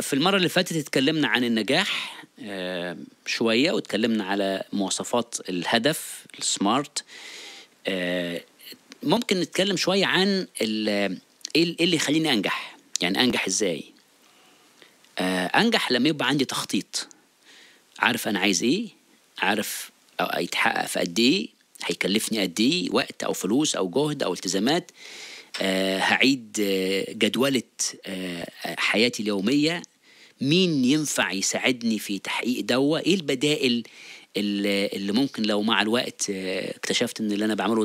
في المرة اللي فاتت اتكلمنا عن النجاح آه، شوية واتكلمنا على مواصفات الهدف السمارت آه، ممكن نتكلم شوية عن ال- ايه ال- إيه اللي يخليني انجح يعني انجح ازاي آه، انجح لما يبقى عندي تخطيط عارف انا عايز ايه عارف أو يتحقق في قد ايه هيكلفني قد ايه وقت او فلوس او جهد او التزامات آه هعيد آه جدولة آه حياتي اليومية مين ينفع يساعدني في تحقيق دوا ايه البدائل اللي اللي ممكن لو مع الوقت آه اكتشفت ان اللي انا بعمله